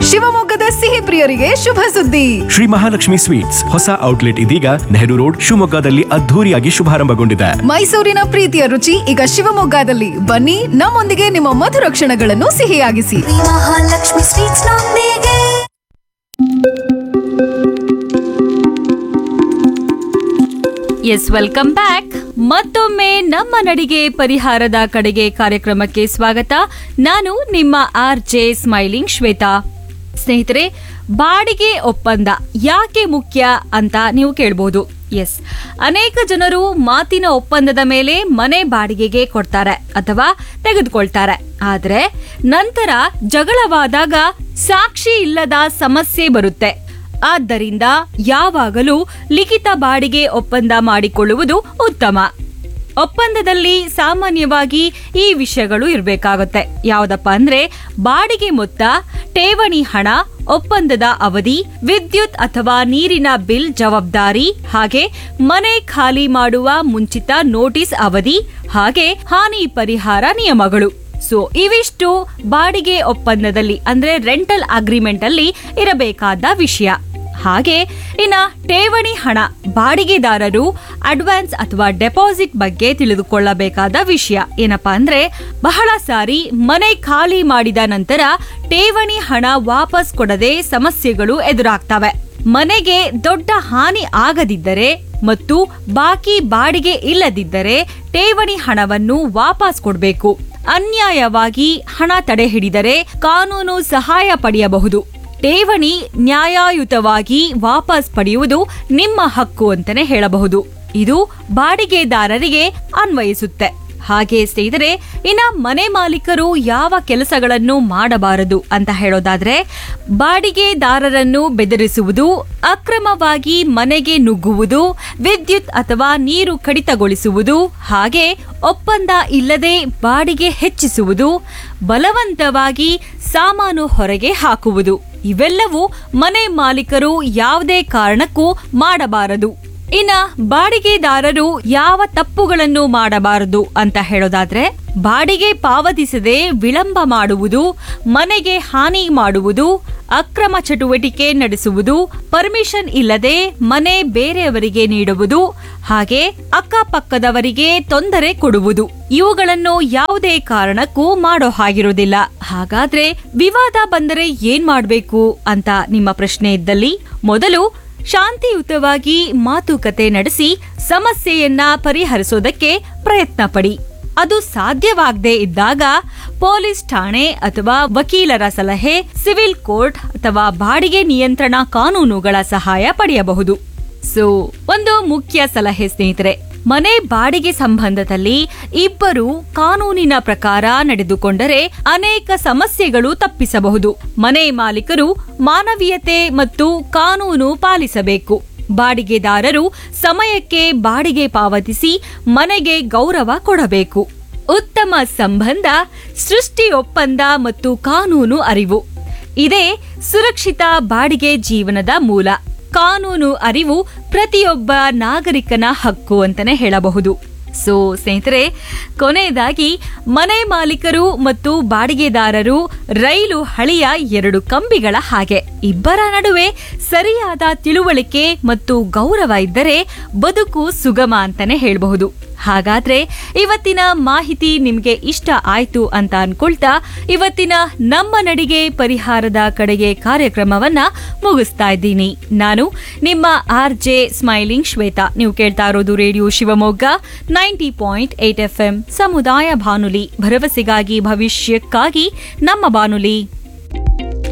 ಶಿವಮೊಗ್ಗದ ಸಿಹಿ ಪ್ರಿಯರಿಗೆ ಶುಭ ಸುದ್ದಿ ಶ್ರೀ ಮಹಾಲಕ್ಷ್ಮಿ ಸ್ವೀಟ್ಸ್ ಹೊಸ ಔಟ್ಲೆಟ್ ಇದೀಗ ನೆಹರು ರೋಡ್ ಶಿವಮೊಗ್ಗದಲ್ಲಿ ಅದ್ಧೂರಿಯಾಗಿ ಶುಭಾರಂಭಗೊಂಡಿದೆ ಮೈಸೂರಿನ ಪ್ರೀತಿಯ ರುಚಿ ಈಗ ಶಿವಮೊಗ್ಗದಲ್ಲಿ ಬನ್ನಿ ನಮ್ಮೊಂದಿಗೆ ನಿಮ್ಮ ಮಧುರ ಕ್ಷಣಗಳನ್ನು ಸಿಹಿಯಾಗಿಸಿ ಮಹಾಲಕ್ಷ್ಮಿ ಸ್ವೀಟ್ಸ್ ನೊಂದಿಗೆ ಎಸ್ ವೆಲ್ಕಮ್ ಬ್ಯಾಕ್ ಮತ್ತೊಮ್ಮೆ ನಮ್ಮ ನಡಿಗೆ ಪರಿಹಾರದ ಕಡೆಗೆ ಕಾರ್ಯಕ್ರಮಕ್ಕೆ ಸ್ವಾಗತ ನಾನು ನಿಮ್ಮ ಆರ್ ಜೆ ಸ್ಮೈಲಿಂಗ್ ಶ್ವೇತಾ ಸ್ನೇಹಿತರೆ ಬಾಡಿಗೆ ಒಪ್ಪಂದ ಯಾಕೆ ಮುಖ್ಯ ಅಂತ ನೀವು ಕೇಳಬಹುದು ಎಸ್ ಅನೇಕ ಜನರು ಮಾತಿನ ಒಪ್ಪಂದದ ಮೇಲೆ ಮನೆ ಬಾಡಿಗೆಗೆ ಕೊಡ್ತಾರೆ ಅಥವಾ ತೆಗೆದುಕೊಳ್ತಾರೆ ಆದ್ರೆ ನಂತರ ಜಗಳವಾದಾಗ ಸಾಕ್ಷಿ ಇಲ್ಲದ ಸಮಸ್ಯೆ ಬರುತ್ತೆ ಆದ್ದರಿಂದ ಯಾವಾಗಲೂ ಲಿಖಿತ ಬಾಡಿಗೆ ಒಪ್ಪಂದ ಮಾಡಿಕೊಳ್ಳುವುದು ಉತ್ತಮ ಒಪ್ಪಂದದಲ್ಲಿ ಸಾಮಾನ್ಯವಾಗಿ ಈ ವಿಷಯಗಳು ಇರಬೇಕಾಗುತ್ತೆ ಯಾವುದಪ್ಪ ಅಂದ್ರೆ ಬಾಡಿಗೆ ಮೊತ್ತ ಠೇವಣಿ ಹಣ ಒಪ್ಪಂದದ ಅವಧಿ ವಿದ್ಯುತ್ ಅಥವಾ ನೀರಿನ ಬಿಲ್ ಜವಾಬ್ದಾರಿ ಹಾಗೆ ಮನೆ ಖಾಲಿ ಮಾಡುವ ಮುಂಚಿತ ನೋಟಿಸ್ ಅವಧಿ ಹಾಗೆ ಹಾನಿ ಪರಿಹಾರ ನಿಯಮಗಳು ಸೊ ಇವಿಷ್ಟು ಬಾಡಿಗೆ ಒಪ್ಪಂದದಲ್ಲಿ ಅಂದ್ರೆ ರೆಂಟಲ್ ಅಗ್ರಿಮೆಂಟ್ ಅಲ್ಲಿ ಇರಬೇಕಾದ ವಿಷಯ ಹಾಗೆ ಇನ್ನ ಠೇವಣಿ ಹಣ ಬಾಡಿಗೆದಾರರು ಅಡ್ವಾನ್ಸ್ ಅಥವಾ ಡೆಪಾಸಿಟ್ ಬಗ್ಗೆ ತಿಳಿದುಕೊಳ್ಳಬೇಕಾದ ವಿಷಯ ಏನಪ್ಪಾ ಅಂದ್ರೆ ಬಹಳ ಸಾರಿ ಮನೆ ಖಾಲಿ ಮಾಡಿದ ನಂತರ ಠೇವಣಿ ಹಣ ವಾಪಸ್ ಕೊಡದೆ ಸಮಸ್ಯೆಗಳು ಎದುರಾಗ್ತವೆ ಮನೆಗೆ ದೊಡ್ಡ ಹಾನಿ ಆಗದಿದ್ದರೆ ಮತ್ತು ಬಾಕಿ ಬಾಡಿಗೆ ಇಲ್ಲದಿದ್ದರೆ ಠೇವಣಿ ಹಣವನ್ನು ವಾಪಸ್ ಕೊಡಬೇಕು ಅನ್ಯಾಯವಾಗಿ ಹಣ ತಡೆ ಹಿಡಿದರೆ ಕಾನೂನು ಸಹಾಯ ಪಡೆಯಬಹುದು ಠೇವಣಿ ನ್ಯಾಯಯುತವಾಗಿ ವಾಪಸ್ ಪಡೆಯುವುದು ನಿಮ್ಮ ಹಕ್ಕು ಅಂತಾನೆ ಹೇಳಬಹುದು ಇದು ಬಾಡಿಗೆದಾರರಿಗೆ ಅನ್ವಯಿಸುತ್ತೆ ಹಾಗೆ ಸ್ನೇಹಿತರೆ ಇನ್ನ ಮನೆ ಮಾಲೀಕರು ಯಾವ ಕೆಲಸಗಳನ್ನು ಮಾಡಬಾರದು ಅಂತ ಹೇಳೋದಾದ್ರೆ ಬಾಡಿಗೆದಾರರನ್ನು ಬೆದರಿಸುವುದು ಅಕ್ರಮವಾಗಿ ಮನೆಗೆ ನುಗ್ಗುವುದು ವಿದ್ಯುತ್ ಅಥವಾ ನೀರು ಕಡಿತಗೊಳಿಸುವುದು ಹಾಗೆ ಒಪ್ಪಂದ ಇಲ್ಲದೆ ಬಾಡಿಗೆ ಹೆಚ್ಚಿಸುವುದು ಬಲವಂತವಾಗಿ ಸಾಮಾನು ಹೊರಗೆ ಹಾಕುವುದು ಇವೆಲ್ಲವೂ ಮನೆ ಮಾಲೀಕರು ಯಾವುದೇ ಕಾರಣಕ್ಕೂ ಮಾಡಬಾರದು ಇನ್ನ ಬಾಡಿಗೆದಾರರು ಯಾವ ತಪ್ಪುಗಳನ್ನು ಮಾಡಬಾರದು ಅಂತ ಹೇಳೋದಾದ್ರೆ ಬಾಡಿಗೆ ಪಾವತಿಸದೆ ವಿಳಂಬ ಮಾಡುವುದು ಮನೆಗೆ ಹಾನಿ ಮಾಡುವುದು ಅಕ್ರಮ ಚಟುವಟಿಕೆ ನಡೆಸುವುದು ಪರ್ಮಿಷನ್ ಇಲ್ಲದೆ ಮನೆ ಬೇರೆಯವರಿಗೆ ನೀಡುವುದು ಹಾಗೆ ಅಕ್ಕಪಕ್ಕದವರಿಗೆ ತೊಂದರೆ ಕೊಡುವುದು ಇವುಗಳನ್ನು ಯಾವುದೇ ಕಾರಣಕ್ಕೂ ಮಾಡೋ ಹಾಗಿರೋದಿಲ್ಲ ಹಾಗಾದ್ರೆ ವಿವಾದ ಬಂದರೆ ಏನ್ ಮಾಡ್ಬೇಕು ಅಂತ ನಿಮ್ಮ ಪ್ರಶ್ನೆ ಇದ್ದಲ್ಲಿ ಮೊದಲು ಶಾಂತಿಯುತವಾಗಿ ಮಾತುಕತೆ ನಡೆಸಿ ಸಮಸ್ಯೆಯನ್ನ ಪರಿಹರಿಸೋದಕ್ಕೆ ಪ್ರಯತ್ನ ಪಡಿ ಅದು ಸಾಧ್ಯವಾಗದೇ ಇದ್ದಾಗ ಪೊಲೀಸ್ ಠಾಣೆ ಅಥವಾ ವಕೀಲರ ಸಲಹೆ ಸಿವಿಲ್ ಕೋರ್ಟ್ ಅಥವಾ ಬಾಡಿಗೆ ನಿಯಂತ್ರಣ ಕಾನೂನುಗಳ ಸಹಾಯ ಪಡೆಯಬಹುದು ಸೊ ಒಂದು ಮುಖ್ಯ ಸಲಹೆ ಸ್ನೇಹಿತರೆ ಮನೆ ಬಾಡಿಗೆ ಸಂಬಂಧದಲ್ಲಿ ಇಬ್ಬರು ಕಾನೂನಿನ ಪ್ರಕಾರ ನಡೆದುಕೊಂಡರೆ ಅನೇಕ ಸಮಸ್ಯೆಗಳು ತಪ್ಪಿಸಬಹುದು ಮನೆ ಮಾಲೀಕರು ಮಾನವೀಯತೆ ಮತ್ತು ಕಾನೂನು ಪಾಲಿಸಬೇಕು ಬಾಡಿಗೆದಾರರು ಸಮಯಕ್ಕೆ ಬಾಡಿಗೆ ಪಾವತಿಸಿ ಮನೆಗೆ ಗೌರವ ಕೊಡಬೇಕು ಉತ್ತಮ ಸಂಬಂಧ ಸೃಷ್ಟಿ ಒಪ್ಪಂದ ಮತ್ತು ಕಾನೂನು ಅರಿವು ಇದೇ ಸುರಕ್ಷಿತ ಬಾಡಿಗೆ ಜೀವನದ ಮೂಲ ಕಾನೂನು ಅರಿವು ಪ್ರತಿಯೊಬ್ಬ ನಾಗರಿಕನ ಹಕ್ಕು ಅಂತಾನೆ ಹೇಳಬಹುದು ಸೊ ಸ್ನೇಹಿತರೆ ಕೊನೆಯದಾಗಿ ಮನೆ ಮಾಲೀಕರು ಮತ್ತು ಬಾಡಿಗೆದಾರರು ರೈಲು ಹಳಿಯ ಎರಡು ಕಂಬಿಗಳ ಹಾಗೆ ಇಬ್ಬರ ನಡುವೆ ಸರಿಯಾದ ತಿಳುವಳಿಕೆ ಮತ್ತು ಗೌರವ ಇದ್ದರೆ ಬದುಕು ಸುಗಮ ಅಂತಾನೆ ಹೇಳಬಹುದು ಹಾಗಾದ್ರೆ ಇವತ್ತಿನ ಮಾಹಿತಿ ನಿಮ್ಗೆ ಇಷ್ಟ ಆಯ್ತು ಅಂತ ಅನ್ಕೊಳ್ತಾ ಇವತ್ತಿನ ನಮ್ಮ ನಡಿಗೆ ಪರಿಹಾರದ ಕಡೆಗೆ ಕಾರ್ಯಕ್ರಮವನ್ನ ಮುಗಿಸ್ತಾ ಇದ್ದೀನಿ ನಾನು ನಿಮ್ಮ ಆರ್ ಜೆ ಸ್ಮೈಲಿಂಗ್ ಶ್ವೇತಾ ನೀವು ಕೇಳ್ತಾ ಇರೋದು radio Shivamogga ninety point eight F M ಸಮುದಾಯ ಬಾನುಲಿ ಭರವಸೆಗಾಗಿ ಭವಿಷ್ಯಕ್ಕಾಗಿ ನಮ್ಮ ಬಾನುಲಿ